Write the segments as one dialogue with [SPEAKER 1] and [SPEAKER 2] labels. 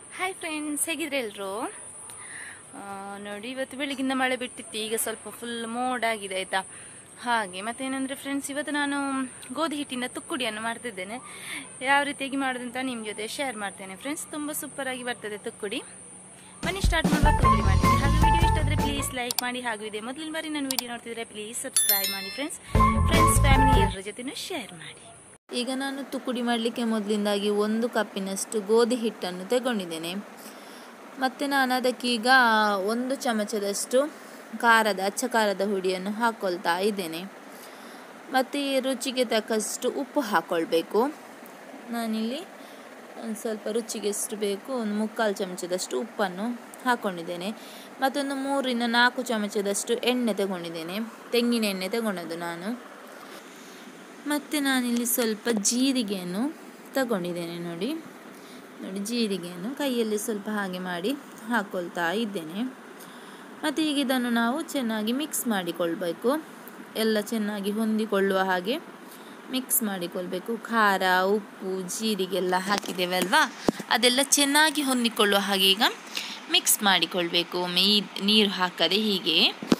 [SPEAKER 1] hi friends ಹೇಗಿದ್ರೆ ಎಲ್ಲರೂ ನೋಡಿ ಇವತ್ತು ಬೆಳಿಗ್ಗಿಂದ ಮಳೆ ಬಿಟ್ಟಿತ್ತು ಈಗ ಸ್ವಲ್ಪ ಫುಲ್ ಮೋಡ್ ಆಗಿದೆ ಆಯ್ತಾ ಹಾಗೆ ಮತ್ತೇನಂದ್ರೆ ಫ್ರೆಂಡ್ಸ್ ಇವತ್ತು ನಾನು ಗೋಧಿ ಹಿಟ್ಟಿಂದ ತುಕ್ಕುಡಿಯನ್ನು ಮಾಡ್ತಿದ್ದೇನೆ ಯಾವ ರೀತಿಯಾಗಿ ಮಾಡೋದಂತ ನಿಮ್ಮ ಜೊತೆ ಶೇರ್ ಮಾಡ್ತೇನೆ ಫ್ರೆಂಡ್ಸ್ ತುಂಬ ಸೂಪರ್ ಆಗಿ ಬರ್ತದೆ ತುಕ್ಕುಡಿ ಬನ್ನಿ ಸ್ಟಾರ್ಟ್ ಮಾಡುವ ತುಕ್ಕುಡಿ ಮಾಡ್ತೀನಿ ಹಾಗೆ ವಿಡಿಯೋ ಇಷ್ಟ ಆದರೆ ಪ್ಲೀಸ್ ಲೈಕ್ ಮಾಡಿ ಹಾಗೂ ಇದೆ ಮೊದಲಿನ ಬಾರಿ ನಾನು ವಿಡಿಯೋ ನೋಡ್ತಿದ್ರೆ ಪ್ಲೀಸ್ ಸಬ್ಸ್ಕ್ರೈಬ್ ಮಾಡಿ ಫ್ರೆಂಡ್ಸ್ ಫ್ರೆಂಡ್ಸ್ ಫ್ಯಾಮಿಲಿ ಎಲ್ಲರ ಜೊತೆನೂ ಶೇರ್ ಮಾಡಿ
[SPEAKER 2] ಈಗ ನಾನು ತುಕುಡಿ ಮಾಡಲಿಕ್ಕೆ ಮೊದಲಿಂದಾಗಿ ಒಂದು ಕಪ್ಪಿನಷ್ಟು ಗೋಧಿ ಹಿಟ್ಟನ್ನು ತಗೊಂಡಿದ್ದೇನೆ ಮತ್ತು ನಾನು ಅದಕ್ಕೀಗ ಒಂದು ಚಮಚದಷ್ಟು ಖಾರದ ಅಚ್ಚ ಖಾರದ ಹುಡಿಯನ್ನು ಹಾಕ್ಕೊಳ್ತಾ ಇದ್ದೇನೆ ಮತ್ತು ಈ ರುಚಿಗೆ ತಕ್ಕಷ್ಟು ಉಪ್ಪು ಹಾಕ್ಕೊಳ್ಬೇಕು ನಾನಿಲ್ಲಿ ಒಂದು ಸ್ವಲ್ಪ ರುಚಿಗೆ ಎಷ್ಟು ಬೇಕು ಒಂದು ಮುಕ್ಕಾಲು ಚಮಚದಷ್ಟು ಉಪ್ಪನ್ನು ಹಾಕ್ಕೊಂಡಿದ್ದೇನೆ ಮತ್ತೊಂದು ಮೂರಿಂದ ನಾಲ್ಕು ಚಮಚದಷ್ಟು ಎಣ್ಣೆ ತಗೊಂಡಿದ್ದೇನೆ ತೆಂಗಿನ ಎಣ್ಣೆ ತಗೊಂಡದ್ದು ನಾನು ಮತ್ತು ನಾನಿಲ್ಲಿ ಸ್ವಲ್ಪ ಜೀರಿಗೆಯನ್ನು ತಗೊಂಡಿದ್ದೇನೆ ನೋಡಿ ನೋಡಿ ಜೀರಿಗೆಯನ್ನು ಕೈಯಲ್ಲಿ ಸ್ವಲ್ಪ ಹಾಗೆ ಮಾಡಿ ಹಾಕ್ಕೊಳ್ತಾ ಇದ್ದೇನೆ ಮತ್ತು ಈಗ ಇದನ್ನು ನಾವು ಚೆನ್ನಾಗಿ ಮಿಕ್ಸ್ ಮಾಡಿಕೊಳ್ಬೇಕು ಎಲ್ಲ ಚೆನ್ನಾಗಿ ಹೊಂದಿಕೊಳ್ಳುವ ಹಾಗೆ ಮಿಕ್ಸ್ ಮಾಡಿಕೊಳ್ಬೇಕು ಖಾರ ಉಪ್ಪು ಜೀರಿಗೆ ಎಲ್ಲ ಹಾಕಿದ್ದೇವೆ ಅಲ್ವಾ ಅದೆಲ್ಲ ಚೆನ್ನಾಗಿ ಹೊಂದಿಕೊಳ್ಳುವ ಹಾಗೆ ಈಗ ಮಿಕ್ಸ್ ಮಾಡಿಕೊಳ್ಬೇಕು ಒಮ್ಮೆ ಈ ನೀರು ಹಾಕದೆ ಹೀಗೆ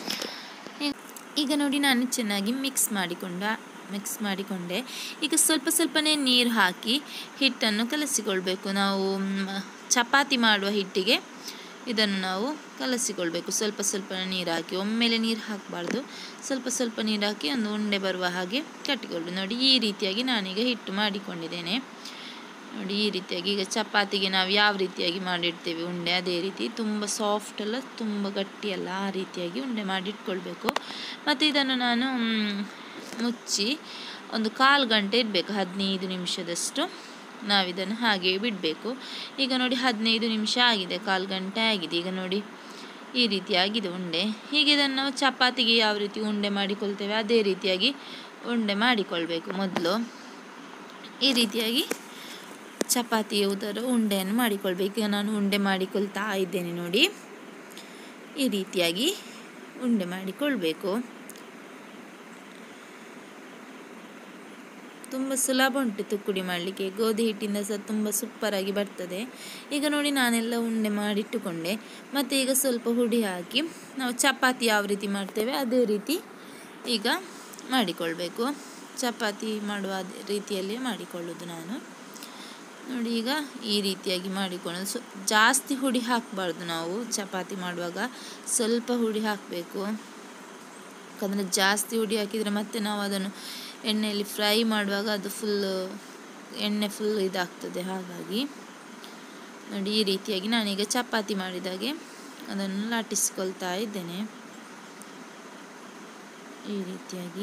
[SPEAKER 2] ಈಗ ನೋಡಿ ನಾನು ಚೆನ್ನಾಗಿ ಮಿಕ್ಸ್ ಮಾಡಿಕೊಂಡ ಮಿಕ್ಸ್ ಮಾಡಿಕೊಂಡೆ ಈಗ ಸ್ವಲ್ಪ ಸ್ವಲ್ಪನೇ ನೀರು ಹಾಕಿ ಹಿಟ್ಟನ್ನು ಕಲಸಿಕೊಳ್ಬೇಕು ನಾವು ಮ್, ಚಪಾತಿ ಮಾಡುವ ಹಿಟ್ಟಿಗೆ ಇದನ್ನು ನಾವು ಕಲಸಿಕೊಳ್ಬೇಕು ಸ್ವಲ್ಪ ಸ್ವಲ್ಪ ನೀರು ಹಾಕಿ ಒಮ್ಮೆಲೆ ನೀರು ಹಾಕಬಾರ್ದು ಸ್ವಲ್ಪ ಸ್ವಲ್ಪ ನೀರು ಹಾಕಿ ಒಂದು ಉಂಡೆ ಬರುವ ಹಾಗೆ ಕಟ್ಟಿಕೊಳ್ಳಿ ನೋಡಿ ಈ ರೀತಿಯಾಗಿ ನಾನೀಗ ಹಿಟ್ಟು ಮಾಡಿಕೊಂಡಿದ್ದೇನೆ ನೋಡಿ ಈ ರೀತಿಯಾಗಿ ಈಗ ಚಪಾತಿಗೆ ನಾವು ಯಾವ ರೀತಿಯಾಗಿ ಮಾಡಿಡ್ತೇವೆ ಉಂಡೆ ಅದೇ ರೀತಿ ತುಂಬ ಸಾಫ್ಟ್ ಅಲ್ಲ ತುಂಬ ಗಟ್ಟಿ ಅಲ್ಲ ಆ ರೀತಿಯಾಗಿ ಉಂಡೆ ಮಾಡಿಟ್ಕೊಳ್ಬೇಕು ಮತ್ತು ಇದನ್ನು ನಾನು ಮ್, ಮುಚ್ಚಿ ಒಂದು ಕಾಲು ಗಂಟೆ ಇಡಬೇಕು ಹದಿನೈದು ನಿಮಿಷದಷ್ಟು ನಾವಿದನ್ನು ಹಾಗೆ ಬಿಡಬೇಕು ಈಗ ನೋಡಿ ಹದಿನೈದು ನಿಮಿಷ ಆಗಿದೆ ಕಾಲು ಗಂಟೆ ಆಗಿದೆ ಈಗ ನೋಡಿ ಈ ರೀತಿ ಆಗಿದೆ ಉಂಡೆ ಹೀಗೆ ಇದನ್ನು ನಾವು ಚಪಾತಿಗೆ ಯಾವ ರೀತಿ ಉಂಡೆ ಮಾಡಿಕೊಳ್ತೇವೆ ಅದೇ ರೀತಿಯಾಗಿ ಉಂಡೆ ಮಾಡಿಕೊಳ್ಬೇಕು ಮೊದಲು ಈ ರೀತಿಯಾಗಿ ಚಪಾತಿಯ ಉದರ ಉಂಡೆಯನ್ನು ಮಾಡಿಕೊಳ್ಬೇಕು ಈಗ ನಾನು ಉಂಡೆ ಮಾಡಿಕೊಳ್ತಾ ಇದ್ದೇನೆ ನೋಡಿ ಈ ರೀತಿಯಾಗಿ ಉಂಡೆ ಮಾಡಿಕೊಳ್ಬೇಕು ತುಂಬ ಸುಲಭ ಉಂಟು ತುಕ್ಕುಡಿ ಮಾಡಲಿಕ್ಕೆ ಗೋಧಿ ಹಿಟ್ಟಿಂದ ಸಹ ತುಂಬ ಸೂಪರಾಗಿ ಬರ್ತದೆ ಈಗ ನೋಡಿ ನಾನೆಲ್ಲ ಉಂಡೆ ಮಾಡಿಟ್ಟುಕೊಂಡೆ ಮತ್ತು ಈಗ ಸ್ವಲ್ಪ ಹುಡಿ ಹಾಕಿ ನಾವು ಚಪಾತಿ ಯಾವ ರೀತಿ ಮಾಡ್ತೇವೆ ಅದೇ ರೀತಿ ಈಗ ಮಾಡಿಕೊಳ್ಬೇಕು ಚಪಾತಿ ಮಾಡುವ ಅದೇ ರೀತಿಯಲ್ಲಿ ಮಾಡಿಕೊಳ್ಳೋದು ನಾನು ನೋಡಿ ಈಗ ಈ ರೀತಿಯಾಗಿ ಮಾಡಿಕೊಳ್ಳೋದು ಸೊ ಜಾಸ್ತಿ ಹುಡಿ ಹಾಕಬಾರ್ದು ನಾವು ಚಪಾತಿ ಮಾಡುವಾಗ ಸ್ವಲ್ಪ ಹುಡಿ ಹಾಕಬೇಕು ಯಾಕಂದರೆ ಜಾಸ್ತಿ ಹುಡಿ ಹಾಕಿದರೆ ಮತ್ತೆ ನಾವು ಅದನ್ನು ಎಣ್ಣೆಯಲ್ಲಿ ಫ್ರೈ ಮಾಡುವಾಗ ಅದು ಫುಲ್ ಎಣ್ಣೆ ಫುಲ್ ಇದಾಗ್ತದೆ ಹಾಗಾಗಿ ನೋಡಿ ಈ ರೀತಿಯಾಗಿ ನಾನೀಗ ಚಪಾತಿ ಮಾಡಿದಾಗೆ ಅದನ್ನು ಲಾಟಿಸ್ಕೊಳ್ತಾ ಇದ್ದೇನೆ ಈ ರೀತಿಯಾಗಿ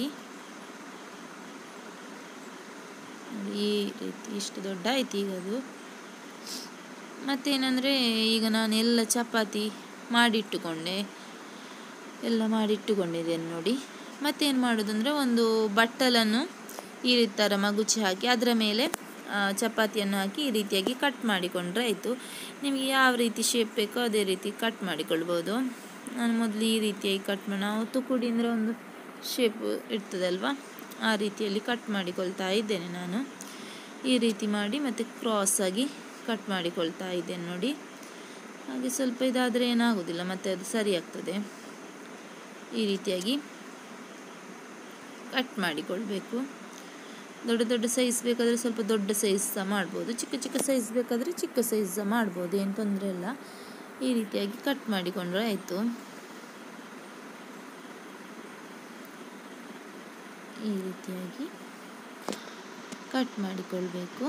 [SPEAKER 2] ನೋಡಿ ಈ ರೀತಿ ಇಷ್ಟು ದೊಡ್ಡ ಆಯ್ತು ಈಗ ಅದು ಮತ್ತೇನೆಂದರೆ ಈಗ ನಾನು ಎಲ್ಲ ಚಪಾತಿ ಮಾಡಿಟ್ಟುಕೊಂಡೆ ಎಲ್ಲ ಮಾಡಿಟ್ಟುಕೊಂಡಿದ್ದೇನೆ ನೋಡಿ ಮತ್ತೇನು ಮಾಡೋದಂದರೆ ಒಂದು ಬಟ್ಟಲನ್ನು ಈ ರೀತಿ ಥರ ಮಗುಚಿ ಹಾಕಿ ಅದರ ಮೇಲೆ ಆ, ಚಪಾತಿಯನ್ನು ಹಾಕಿ ಈ ರೀತಿಯಾಗಿ ಕಟ್ ಮಾಡಿಕೊಂಡ್ರೆ ಆಯಿತು ನಿಮಗೆ ಯಾವ ರೀತಿ ಶೇಪ್ ಬೇಕೋ ಅದೇ ರೀತಿ ಕಟ್ ಮಾಡಿಕೊಳ್ಬೋದು ನಾನು ಮೊದಲು ಈ ರೀತಿಯಾಗಿ ಕಟ್ ಮಾಡಿ ನಾವು ತುಕುಡಿ ಅಂದರೆ ಒಂದು ಶೇಪ್ ಇರ್ತದಲ್ವ ಆ ರೀತಿಯಲ್ಲಿ ಕಟ್ ಮಾಡಿಕೊಳ್ತಾ ಇದ್ದೇನೆ ನಾನು ಈ ರೀತಿ ಮಾಡಿ ಮತ್ತು ಕ್ರಾಸ್ ಆಗಿ ಕಟ್ ಮಾಡಿಕೊಳ್ತಾ ಇದ್ದೇನೆ ನೋಡಿ ಹಾಗೆ ಸ್ವಲ್ಪ ಇದಾದರೆ ಏನಾಗೋದಿಲ್ಲ ಮತ್ತು ಅದು ಸರಿ ಆಗ್ತದೆ ಈ ರೀತಿಯಾಗಿ ಕಟ್ ಮಾಡಿಕೊಳ್ಬೇಕು ದೊಡ್ಡ ದೊಡ್ಡ ಸೈಜ್ ಬೇಕಾದರೆ ಸ್ವಲ್ಪ ದೊಡ್ಡ ಸೈಜ್ ಸಹ ಮಾಡ್ಬೋದು ಚಿಕ್ಕ ಚಿಕ್ಕ ಸೈಜ್ ಬೇಕಾದರೆ ಚಿಕ್ಕ ಸೈಜ್ ಸಹ ಮಾಡ್ಬೋದು ಏನು ತೊಂದರೆ ಇಲ್ಲ ಈ ರೀತಿಯಾಗಿ ಕಟ್ ಮಾಡಿಕೊಂಡ್ರೆ ಆಯಿತು ಈ ರೀತಿಯಾಗಿ ಕಟ್ ಮಾಡಿಕೊಳ್ಬೇಕು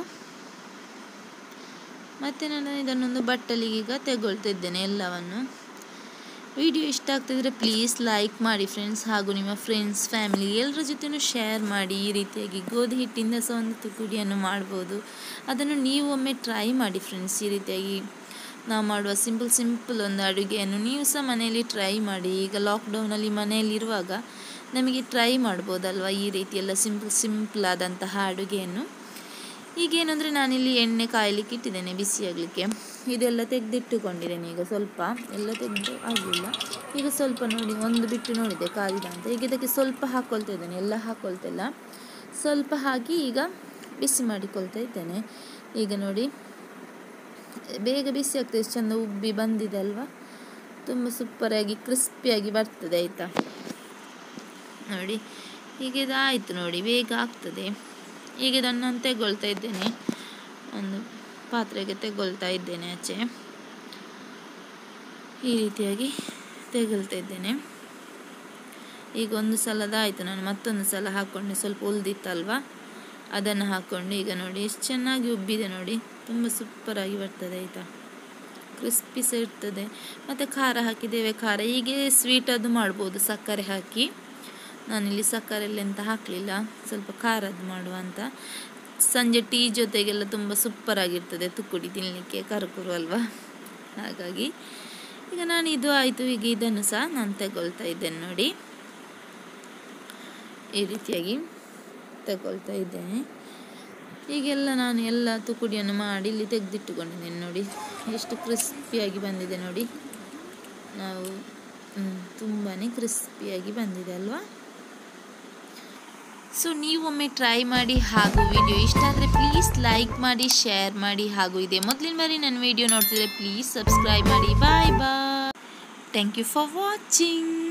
[SPEAKER 2] ಮತ್ತು ನಾನು ಇದನ್ನೊಂದು ಬಟ್ಟಲಿಗೆ ಈಗ ತೆಗೊಳ್ತಿದ್ದೇನೆ ಎಲ್ಲವನ್ನು ವಿಡಿಯೋ ಇಷ್ಟ ಆಗ್ತಿದ್ರೆ ಪ್ಲೀಸ್ ಲೈಕ್ ಮಾಡಿ ಫ್ರೆಂಡ್ಸ್ ಹಾಗೂ ನಿಮ್ಮ ಫ್ರೆಂಡ್ಸ್ ಫ್ಯಾಮಿಲಿ ಎಲ್ಲರ ಜೊತೆನೂ ಶೇರ್ ಮಾಡಿ ಈ ರೀತಿಯಾಗಿ ಗೋಧಿ ಹಿಟ್ಟಿಂದ ಸಹ ಒಂದು ತುಕುಡಿಯನ್ನು ಮಾಡ್ಬೋದು ಅದನ್ನು ನೀವು ಒಮ್ಮೆ ಟ್ರೈ ಮಾಡಿ ಫ್ರೆಂಡ್ಸ್ ಈ ರೀತಿಯಾಗಿ ನಾವು ಮಾಡುವ ಸಿಂಪಲ್ ಸಿಂಪಲ್ ಒಂದು ಅಡುಗೆಯನ್ನು ನೀವು ಸಹ ಮನೆಯಲ್ಲಿ ಟ್ರೈ ಮಾಡಿ ಈಗ ಲಾಕ್ಡೌನಲ್ಲಿ ಮನೆಯಲ್ಲಿರುವಾಗ ನಮಗೆ ಟ್ರೈ ಮಾಡ್ಬೋದಲ್ವ ಈ ರೀತಿ ಎಲ್ಲ ಸಿಂಪಲ್ ಸಿಂಪಲ್ ಆದಂತಹ ಅಡುಗೆಯನ್ನು ಈಗೇನೆಂದರೆ ನಾನಿಲ್ಲಿ ಎಣ್ಣೆ ಕಾಯಲಿಕ್ಕೆ ಇಟ್ಟಿದ್ದೇನೆ ಬಿಸಿಯಾಗಲಿಕ್ಕೆ ಇದೆಲ್ಲ ತೆಗೆದಿಟ್ಟುಕೊಂಡಿದ್ದೇನೆ ಈಗ ಸ್ವಲ್ಪ ಎಲ್ಲ ತೆಗೆದು ಆಗಲಿಲ್ಲ ಈಗ ಸ್ವಲ್ಪ ನೋಡಿ ಒಂದು ಬಿಟ್ಟು ನೋಡಿದೆ ಕಾದಿದ ಅಂತ ಈಗ ಇದಕ್ಕೆ ಸ್ವಲ್ಪ ಹಾಕ್ಕೊಳ್ತಾ ಇದ್ದೇನೆ ಎಲ್ಲ ಹಾಕ್ಕೊಳ್ತಿಲ್ಲ ಸ್ವಲ್ಪ ಹಾಕಿ ಈಗ ಬಿಸಿ ಮಾಡಿಕೊಳ್ತಾ ಇದ್ದೇನೆ ಈಗ ನೋಡಿ ಬೇಗ ಬಿಸಿ ಆಗ್ತದೆ ಎಷ್ಟು ಚಂದ ಉಬ್ಬಿ ಬಂದಿದೆ ಅಲ್ವಾ ತುಂಬ ಸೂಪರಾಗಿ ಕ್ರಿಸ್ಪಿಯಾಗಿ ಬರ್ತದೆ ಆಯಿತಾ ನೋಡಿ ಹೀಗೆ ಆಯಿತು ನೋಡಿ ಬೇಗ ಆಗ್ತದೆ ಈಗ ಇದನ್ನು ನಾನು ತೆಗೊಳ್ತಾ ಇದ್ದೇನೆ ಒಂದು ಪಾತ್ರೆಗೆ ತೆಗೊಳ್ತಾ ಇದ್ದೇನೆ ಆಚೆ ಈ ರೀತಿಯಾಗಿ ತೆಗೊಳ್ತಾ ಇದ್ದೇನೆ ಈಗ ಒಂದು ಸಲದ ಆಯಿತು ನಾನು ಮತ್ತೊಂದು ಸಲ ಹಾಕ್ಕೊಂಡೆ ಸ್ವಲ್ಪ ಉಳ್ದಿತ್ತಲ್ವ ಅದನ್ನು ಹಾಕ್ಕೊಂಡು ಈಗ ನೋಡಿ ಎಷ್ಟು ಚೆನ್ನಾಗಿ ಉಬ್ಬಿದೆ ನೋಡಿ ತುಂಬ ಸೂಪರಾಗಿ ಬರ್ತದೆ ಆಯಿತಾ ಕ್ರಿಸ್ಪಿ ಸಹ ಇರ್ತದೆ ಮತ್ತು ಖಾರ ಹಾಕಿದ್ದೇವೆ ಖಾರ ಹೀಗೆ ಸ್ವೀಟ್ ಅದು ಮಾಡ್ಬೋದು ಸಕ್ಕರೆ ಹಾಕಿ ನಾನಿಲ್ಲಿ ಸಕ್ಕರೆ ಎಲ್ಲ ಎಂತ ಹಾಕಲಿಲ್ಲ ಸ್ವಲ್ಪ ಖಾರದ್ದು ಮಾಡುವ ಅಂತ ಸಂಜೆ ಟೀ ಜೊತೆಗೆಲ್ಲ ತುಂಬ ಸೂಪರಾಗಿರ್ತದೆ ತುಕ್ಕುಡಿ ತಿನ್ನಲಿಕ್ಕೆ ಕರ್ಕುರು ಅಲ್ವಾ ಹಾಗಾಗಿ ಈಗ ನಾನು ಇದು ಆಯಿತು ಈಗ ಇದನ್ನು ಸಹ ನಾನು ತಗೊಳ್ತಾ ಇದ್ದೇನೆ ನೋಡಿ ಈ ರೀತಿಯಾಗಿ ತಗೊಳ್ತಾ ಇದ್ದೇನೆ ಈಗೆಲ್ಲ ನಾನು ಎಲ್ಲ ತುಕುಡಿಯನ್ನು ಮಾಡಿ ಇಲ್ಲಿ ತೆಗೆದಿಟ್ಟುಕೊಂಡಿದ್ದೇನೆ ನೋಡಿ ಎಷ್ಟು ಕ್ರಿಸ್ಪಿಯಾಗಿ ಬಂದಿದೆ ನೋಡಿ ನಾವು ತುಂಬಾ ಕ್ರಿಸ್ಪಿಯಾಗಿ ಬಂದಿದೆ ಅಲ್ವಾ ಸೊ ನೀವೊಮ್ಮೆ ಟ್ರೈ ಮಾಡಿ ಹಾಗೂ ವಿಡಿಯೋ ಇಷ್ಟ ಆದರೆ ಪ್ಲೀಸ್ ಲೈಕ್ ಮಾಡಿ ಶೇರ್ ಮಾಡಿ ಹಾಗೂ ಇದೆ ಮೊದಲಿನ ಬಾರಿ ನನ್ನ ವಿಡಿಯೋ ನೋಡ್ತಿದ್ರೆ ಪ್ಲೀಸ್ ಸಬ್ಸ್ಕ್ರೈಬ್ ಮಾಡಿ bye bye thank you for watching